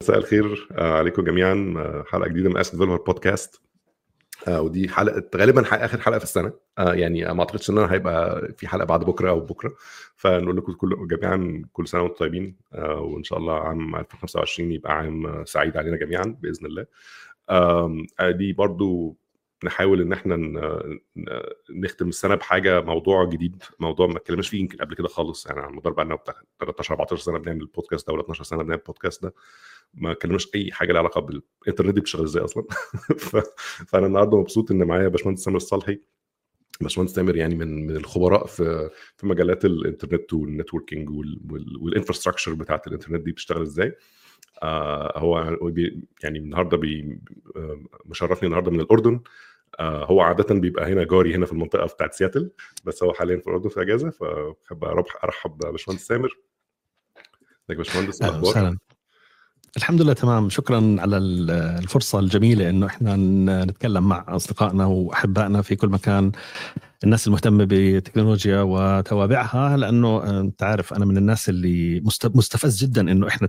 مساء الخير آه، عليكم جميعا آه، حلقه جديده من اسك ديفلوبر بودكاست آه، ودي حلقه غالبا اخر حلقه في السنه يعني ما اعتقدش ان هيبقى في حلقه بعد بكره او بكره فنقول لكم كل جميعا كل سنه وانتم طيبين وان شاء الله عام 2025 يبقى عام سعيد علينا جميعا باذن الله دي برضو نحاول ان احنا نختم السنه بحاجه موضوع جديد موضوع ما اتكلمناش فيه يمكن قبل كده خالص يعني على مدار بقى لنا 13 14 سنه بنعمل البودكاست ده ولا 12 سنه بنعمل البودكاست ده ما اتكلمناش اي حاجه لها علاقه بالانترنت دي بتشتغل ازاي اصلا فانا النهارده مبسوط ان معايا باشمهندس سامر الصالحي باشمهندس تامر يعني من من الخبراء في في مجالات الانترنت والنتوركينج والانفراستراكشر بتاعت الانترنت دي بتشتغل ازاي آه هو يعني النهارده بي مشرفني النهارده من الاردن آه هو عاده بيبقى هنا جاري هنا في المنطقه بتاعت سياتل بس هو حاليا في الاردن في اجازه فبحب ارحب بباشمهندس سامر ازيك يا باشمهندس اهلا الحمد لله تمام شكرا على الفرصة الجميلة انه احنا نتكلم مع اصدقائنا واحبائنا في كل مكان الناس المهتمة بالتكنولوجيا وتوابعها لانه انت عارف انا من الناس اللي مستفز جدا انه احنا